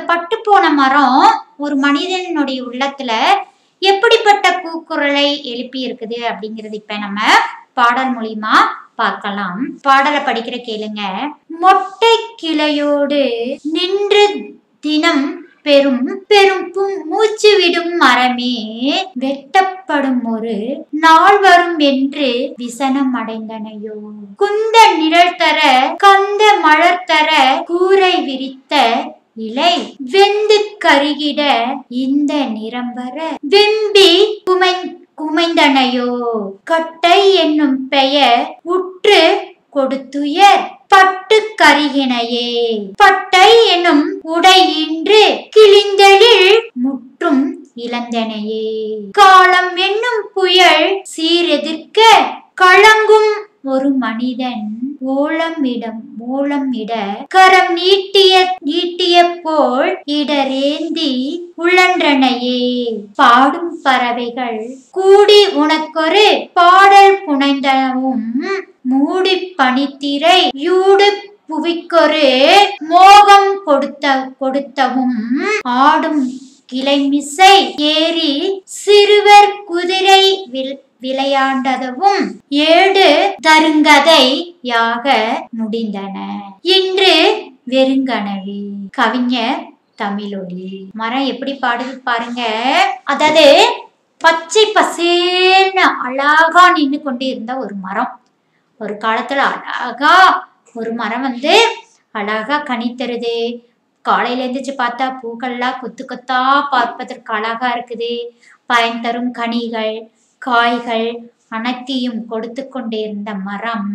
பட்டு போன மரம் ஒரு மனிதனுடைய உள்ளத்துல எப்படிப்பட்ட கூக்குரலை எழுப்பி இருக்குது அப்படிங்கறது இப்ப நம்ம பாடல் மூலியமா பார்க்கலாம் பாடலை படிக்கிற கேளுங்க மொட்டை கிளையோடு நின்று தினம் பெரும் பெரும் பு- மூச்சு விடும் மரமே வெட்டப்படும் ஒரு நாள் வரும் என்று விசனம் அடைந்தனையோ குந்த நிழல் தர கந்த மலர் தர கூரை விரித்த இலை வெந்து கருகிட இந்த நிறம் வர வெம்பி குமை குமைந்தனையோ கட்டை என்னும் பெயர் உற்று கொடுத்துயர் பட்டு கருகினையே பட்டை எனும் உடையின்று கிழிந்தெழில் முற்றும் இழந்தனையே காலம் என்னும் புயல் சீரெதிர்க்க கலங்கும் ஒரு மனிதன் ஓலமிடம் ஓலமிட கரம் நீட்டிய நீட்டிய போல் இடரேந்தி உழன்றனையே பாடும் பறவைகள் கூடி உனக்கொரு பாடல் புனைந்தவும் மூடி பனித்திரை யூடு புவிக்கொரு மோகம் கொடுத்த கொடுத்தவும் ஆடும் கிளைமிசை ஏறி சிறுவர் குதிரை வில் விளையாண்டதும் ஏடு தருங்கதை யாக முடிந்தன இன்று வெறுங்கனவி கவிஞர் தமிழொலி மரம் எப்படி பாடுது பாருங்க அதாவது பச்சை பசேல்னு அழகா நின்று கொண்டு இருந்த ஒரு மரம் ஒரு காலத்துல அழகா ஒரு மரம் வந்து அழகா கனி தருது காலையில எழுந்திரிச்சு பார்த்தா பூக்கள்லாம் கொத்து கொத்தா பார்ப்பதற்கு அழகா இருக்குது பயன் தரும் கனிகள் காய்கள் அனைத்தையும் கொடுத்து கொண்டே இருந்த மரம்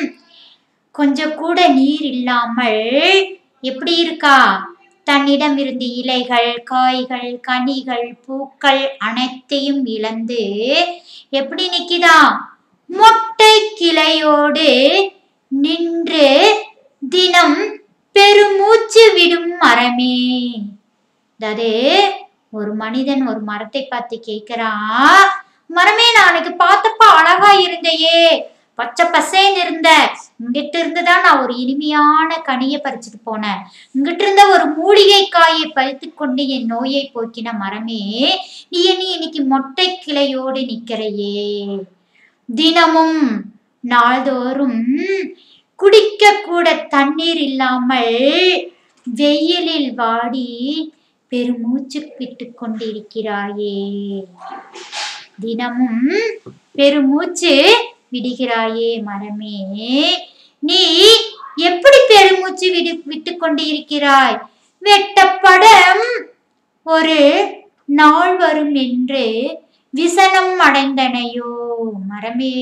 கொஞ்சம் கூட நீர் இல்லாமல் எப்படி இருக்கா தன்னிடம் இருந்த இலைகள் காய்கள் கனிகள் பூக்கள் அனைத்தையும் இழந்து எப்படி நிக்குதா மொட்டை கிளையோடு நின்று தினம் பெருமூச்சு விடும் மரமே அதாவது ஒரு மனிதன் ஒரு மரத்தை பார்த்து கேட்கிறான் மரமே நான் அன்னைக்கு பார்த்தப்ப அழகா இருந்தையே பச்சை பசேன்னு இருந்த இங்கிட்ட இருந்துதான் நான் ஒரு இனிமையான கனியை பறிச்சுட்டு போனேன் இங்கிட்ட இருந்த ஒரு மூலிகை காயை பறித்து கொண்டு என் நோயை போக்கின மரமே நீ நீ இன்னைக்கு மொட்டை கிளையோடு நிக்கிறையே தினமும் நாள்தோறும் குடிக்க கூட தண்ணீர் இல்லாமல் வெயிலில் வாடி பெருமூச்சு விட்டு கொண்டிருக்கிறாயே தினமும் பெருமூச்சு விடுகிறாயே மரமே நீ எப்படி பெருமூச்சு விடு விட்டு கொண்டு இருக்கிறாய் வெட்டப்படம் ஒரு நாள் வரும் என்று விசனம் அடைந்தனையோ மரமே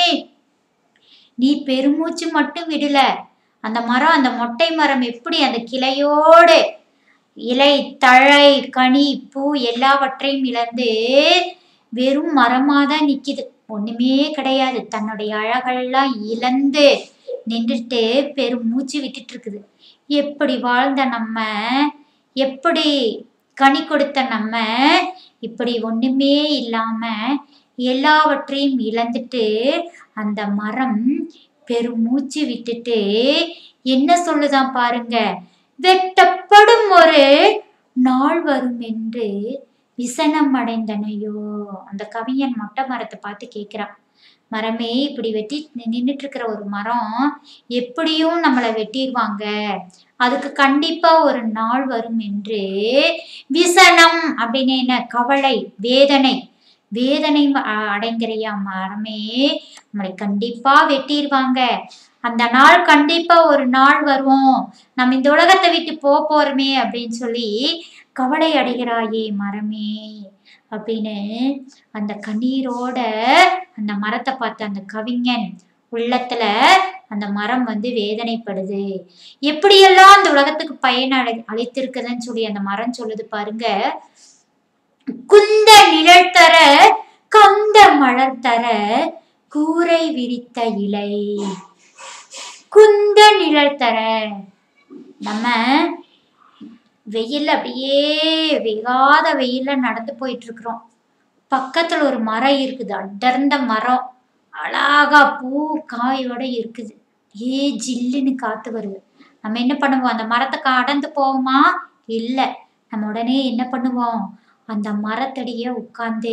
நீ பெருமூச்சு மட்டும் விடல அந்த மரம் அந்த மொட்டை மரம் எப்படி அந்த கிளையோடு இலை தழை கனி பூ எல்லாவற்றையும் இழந்து வெறும் மரமா தான் நிக்குது ஒண்ணுமே கிடையாது தன்னுடைய அழகெல்லாம் இழந்து நின்றுட்டு பெரும் மூச்சு விட்டுட்டு இருக்குது எப்படி வாழ்ந்த நம்ம எப்படி கனி கொடுத்த நம்ம இப்படி ஒண்ணுமே இல்லாம எல்லாவற்றையும் இழந்துட்டு அந்த மரம் பெருமூச்சு விட்டுட்டு என்ன சொல்லுதான் பாருங்க வெட்டப்படும் ஒரு நாள் வரும் என்று விசனம் அடைந்தனையோ அந்த கவிஞன் மொட்டை மரத்தை பார்த்து கேட்கிறான் மரமே இப்படி வெட்டி நின்றுட்டு இருக்கிற ஒரு மரம் எப்படியும் நம்மளை வெட்டிடுவாங்க அதுக்கு கண்டிப்பா ஒரு நாள் வரும் என்று விசனம் அப்படின்னு என்ன கவலை வேதனை வேதனை அ- அடைங்கிறியா மரமே நம்மளை கண்டிப்பா வெட்டிடுவாங்க அந்த நாள் கண்டிப்பா ஒரு நாள் வரும் நம்ம இந்த உலகத்தை விட்டு போக போறோமே அப்படின்னு சொல்லி கவலை அடைகிறாயே மரமே அப்படின்னு அந்த கண்ணீரோட அந்த மரத்தை பார்த்த அந்த கவிஞன் உள்ளத்துல அந்த மரம் வந்து வேதனைப்படுது எப்படியெல்லாம் அந்த உலகத்துக்கு பயன் அழி அளித்திருக்குதுன்னு சொல்லி அந்த மரம் சொல்லுது பாருங்க குந்த நிழல் தர கந்த மலர் தர கூரை விரித்த இலை குந்த நிழல் தர நம்ம வெயில் அப்படியே வெகாத வெயில்ல நடந்து போயிட்டு இருக்கிறோம் பக்கத்துல ஒரு மரம் இருக்குது அடர்ந்த மரம் அழகா பூ காயோட இருக்குது ஏ ஜில்லுன்னு காத்து வருது நம்ம என்ன பண்ணுவோம் அந்த மரத்தை கடந்து போவோமா இல்லை நம்ம உடனே என்ன பண்ணுவோம் அந்த மரத்தடிய உட்கார்ந்து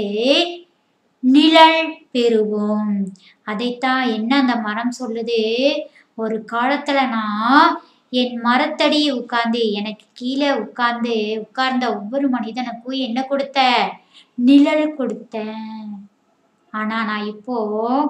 நிழல் பெறுவோம் அதைத்தான் என்ன அந்த மரம் சொல்லுது ஒரு காலத்துல நான் என் மரத்தடி உட்கார்ந்து எனக்கு கீழே உட்கார்ந்து உட்கார்ந்த ஒவ்வொரு மனிதனுக்கும் என்ன கொடுத்த நிழல் கொடுத்தேன் ஆனா நான் இப்போ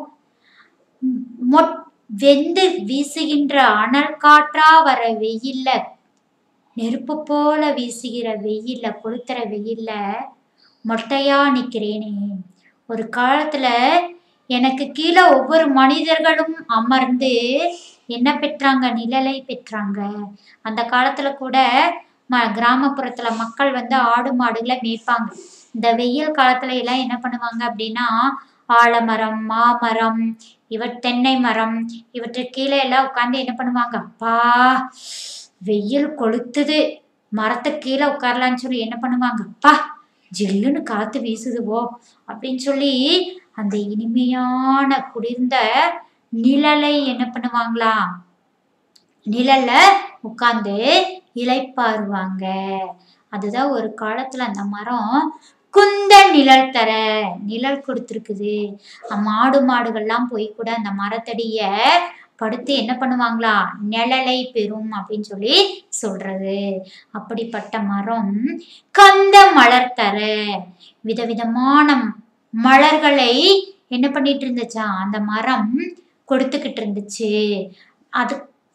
ம், மொட் வெந்து வீசுகின்ற அனல் காற்றா வர வெயில்ல நெருப்பு போல வீசுகிற வெயில்ல கொளுத்துற வெயில்ல மொட்டையா நிக்கிறேனே ஒரு காலத்துல எனக்கு கீழே ஒவ்வொரு மனிதர்களும் அமர்ந்து என்ன பெற்றாங்க நிழலை பெற்றாங்க அந்த காலத்துல கூட ம கிராமப்புறத்துல மக்கள் வந்து ஆடு மாடுகளை மேய்ப்பாங்க இந்த வெயில் காலத்துல எல்லாம் என்ன பண்ணுவாங்க அப்படின்னா ஆலமரம் மாமரம் இவ தென்னை மரம் இவற்று கீழே எல்லாம் உட்கார்ந்து என்ன பண்ணுவாங்க அப்பா வெயில் கொளுத்துது மரத்துக்கு கீழே உட்காரலான்னு சொல்லி என்ன பண்ணுவாங்க அப்பா ஜில்லுன்னு காத்து வீசுதுவோ அப்படின்னு சொல்லி அந்த இனிமையான குளிர்ந்த நிழலை என்ன பண்ணுவாங்களா நிழல்ல உட்கார்ந்து இளைப்பாருவாங்க அதுதான் ஒரு காலத்துல அந்த மரம் குந்த நிழல் தர நிழல் கொடுத்துருக்குது மாடு மாடுகள்லாம் போய் கூட அந்த மரத்தடிய படுத்து என்ன பண்ணுவாங்களா நிழலை பெறும் அப்படின்னு சொல்லி சொல்றது அப்படிப்பட்ட மரம் கந்த மலர் தர விதவிதமான மலர்களை என்ன பண்ணிட்டு இருந்துச்சா அந்த மரம் கொடுத்துக்கிட்டு இருந்துச்சு அது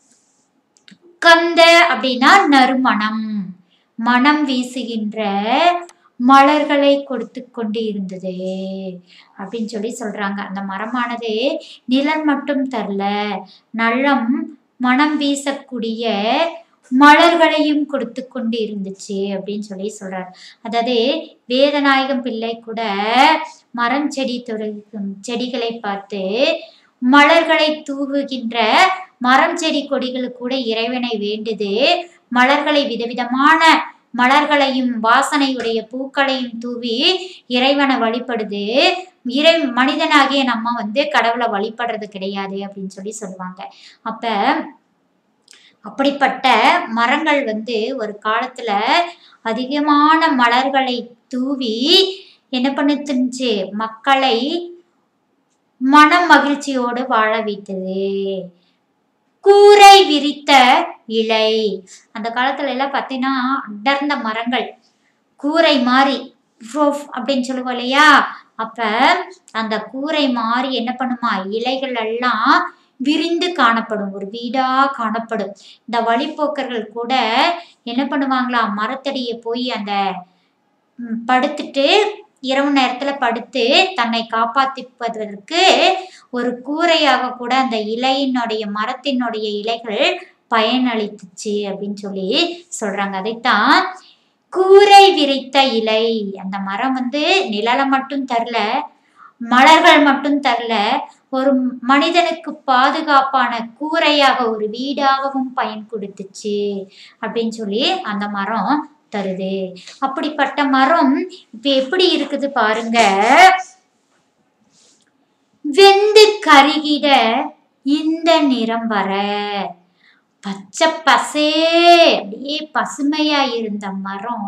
கந்த அப்படின்னா நறுமணம் மனம் வீசுகின்ற மலர்களை கொடுத்து கொண்டு இருந்தது அப்படின்னு சொல்லி சொல்றாங்க அந்த மரமானது நிழல் மட்டும் தரல நல்லம் மனம் வீசக்கூடிய மலர்களையும் கொடுத்து கொண்டு இருந்துச்சு அப்படின்னு சொல்லி சொல்றார் அதாவது வேதநாயகம் பிள்ளை கூட மரம் செடி தொடுக்கும் செடிகளை பார்த்து மலர்களை தூவுகின்ற மரம் செடி கொடிகள் கூட இறைவனை வேண்டுது மலர்களை விதவிதமான மலர்களையும் வாசனையுடைய பூக்களையும் தூவி இறைவனை வழிபடுது இறை மனிதனாகிய நம்ம வந்து கடவுளை வழிபடுறது கிடையாது அப்படின்னு சொல்லி சொல்லுவாங்க அப்ப அப்படிப்பட்ட மரங்கள் வந்து ஒரு காலத்துல அதிகமான மலர்களை தூவி என்ன பண்ணுச்சு மக்களை மன மகிழ்ச்சியோடு வாழ வைத்தது கூரை விரித்த இலை அந்த காலத்துல எல்லாம் பார்த்தீங்கன்னா அடர்ந்த மரங்கள் கூரை மாதிரி ரோஃப் அப்படின்னு சொல்லுவோம் இல்லையா அப்ப அந்த கூரை மாதிரி என்ன பண்ணுமா இலைகள் எல்லாம் விரிந்து காணப்படும் ஒரு வீடா காணப்படும் இந்த வழிப்போக்கர்கள் கூட என்ன பண்ணுவாங்களா மரத்தடியை போய் அந்த ம், படுத்துட்டு இரவு நேரத்துல படுத்து தன்னை காப்பாத்திப்பதற்கு ஒரு கூரையாக கூட அந்த இலையினுடைய மரத்தினுடைய இலைகள் பயனளித்துச்சு அப்படின்னு சொல்லி சொல்றாங்க அதைத்தான் கூரை விரித்த இலை அந்த மரம் வந்து நிழலை மட்டும் தரல மலர்கள் மட்டும் தரல ஒரு மனிதனுக்கு பாதுகாப்பான கூரையாக ஒரு வீடாகவும் பயன் கொடுத்துச்சு அப்படின்னு சொல்லி அந்த மரம் தருது அப்படிப்பட்ட மரம் இப்ப எப்படி இருக்குது பாருங்க வெந்து கருகிட இந்த நிறம் வர பச்சை பசே அப்படியே பசுமையா இருந்த மரம்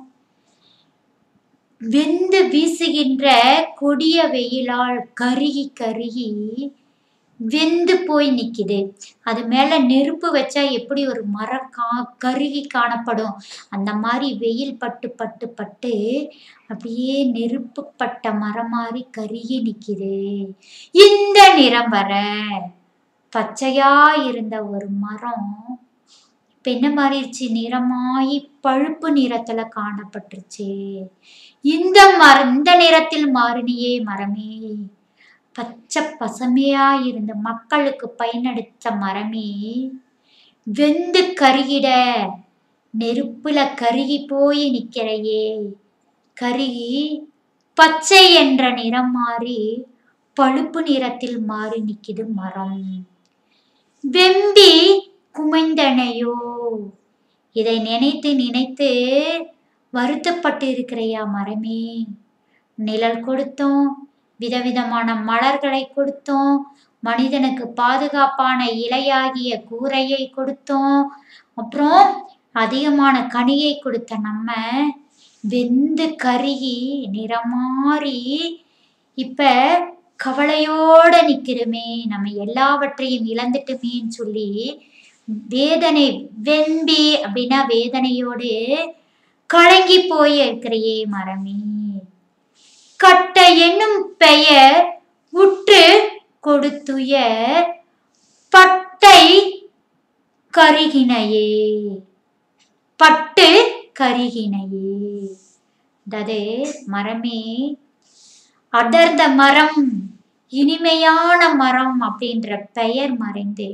வெந்து வீசுகின்ற கொடிய வெயிலால் கருகி கருகி வெந்து போய் நிக்குது அது மேல நெருப்பு வச்சா எப்படி ஒரு மரம் கா கருகி காணப்படும் அந்த மாதிரி வெயில் பட்டு பட்டு பட்டு அப்படியே நெருப்பு பட்ட மரம் மாதிரி கருகி நிக்குது இந்த நிறம் வர பச்சையா இருந்த ஒரு மரம் இப்ப என்ன மாறிடுச்சு நிறமாயி பழுப்பு நிறத்துல காணப்பட்டுருச்சு இந்த மரம் இந்த நிறத்தில் மாறினியே மரமே பச்சை பசுமையா இருந்த மக்களுக்கு பயனளித்த மரமே வெந்து கருகிட நெருப்புல கருகி போய் நிக்கிறையே கருகி பச்சை என்ற நிறம் மாறி பழுப்பு நிறத்தில் மாறி நிக்குது மரம் வெம்பி குமைந்தனையோ இதை நினைத்து நினைத்து வருத்தப்பட்டு இருக்கிறையா மரமே நிழல் கொடுத்தோம் விதவிதமான மலர்களை கொடுத்தோம் மனிதனுக்கு பாதுகாப்பான இலையாகிய கூரையை கொடுத்தோம் அப்புறம் அதிகமான கனியை கொடுத்த நம்ம வெந்து கருகி நிறமாறி இப்ப கவலையோட நிக்கிறோமே நம்ம எல்லாவற்றையும் இழந்துட்டுமேன்னு சொல்லி வேதனை வெம்பி அப்படின்னா வேதனையோடு கலங்கி போய் இருக்கிறையே மரமே கட்ட என்னும் பெயர் உற்று கொடுத்துய பட்டை கருகினையே பட்டு கருகினையே அதாவது மரமே அடர்ந்த மரம் இனிமையான மரம் அப்படின்ற பெயர் மறைந்து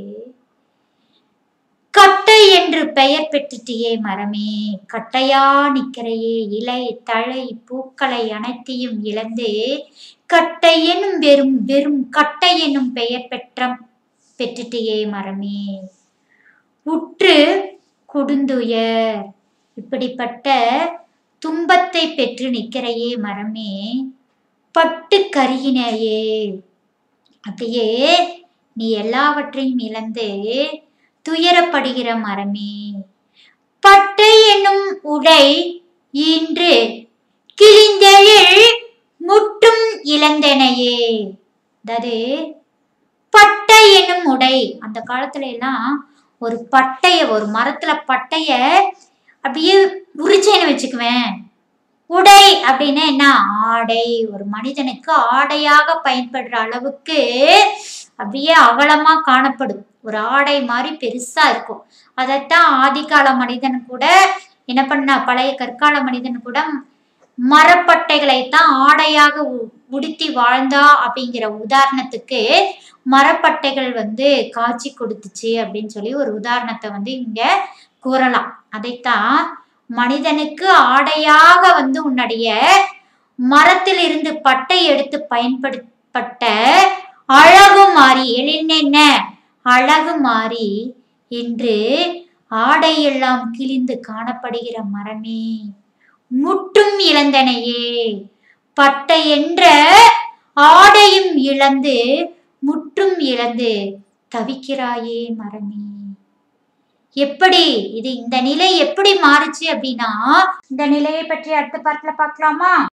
கட்டை என்று பெயர் பெற்றுட்டியே மரமே கட்டையா நிக்கிறையே இலை தழை பூக்களை அனைத்தையும் இழந்து கட்டை என்னும் வெறும் வெறும் கட்டை என்னும் பெயர் பெற்ற பெற்றுட்டியே மரமே உற்று கொடுந்துயர் இப்படிப்பட்ட துன்பத்தை பெற்று நிற்கிறையே மரமே பட்டு கருகினையே அப்படியே நீ எல்லாவற்றையும் இழந்து துயரப்படுகிற மரமே பட்டை என்னும் உடை இன்று கிழிந்தெழில் முட்டும் இழந்தனையே அதாவது பட்டை என்னும் உடை அந்த காலத்துல எல்லாம் ஒரு பட்டைய ஒரு மரத்துல பட்டைய அப்படியே உரிச்சேன்னு வச்சுக்குவேன் உடை அப்படின்னா என்ன ஆடை ஒரு மனிதனுக்கு ஆடையாக பயன்படுற அளவுக்கு அப்படியே அகலமா காணப்படும் ஒரு ஆடை மாதிரி பெருசா இருக்கும் அதைத்தான் ஆதிகால மனிதன் கூட என்ன பண்ணா பழைய கற்கால மனிதன் கூட மரப்பட்டைகளை தான் ஆடையாக உ- உடுத்தி வாழ்ந்தா அப்படிங்கிற உதாரணத்துக்கு மரப்பட்டைகள் வந்து காட்சி கொடுத்துச்சு அப்படின்னு சொல்லி ஒரு உதாரணத்தை வந்து இங்க கூறலாம் அதைத்தான் மனிதனுக்கு ஆடையாக வந்து உன்னுடைய மரத்திலிருந்து பட்டை எடுத்து பயன்படுத்தப்பட்ட அழகு மாறி என்ன அழகு மாறி இன்று ஆடையெல்லாம் கிழிந்து காணப்படுகிற மரமே முட்டும் இழந்தனையே பட்டை என்ற ஆடையும் இழந்து முற்றும் இழந்து தவிக்கிறாயே மரமே எப்படி இது இந்த நிலை எப்படி மாறுச்சு அப்படின்னா இந்த நிலையை பற்றி அடுத்த பார்ட்ல பார்க்கலாமா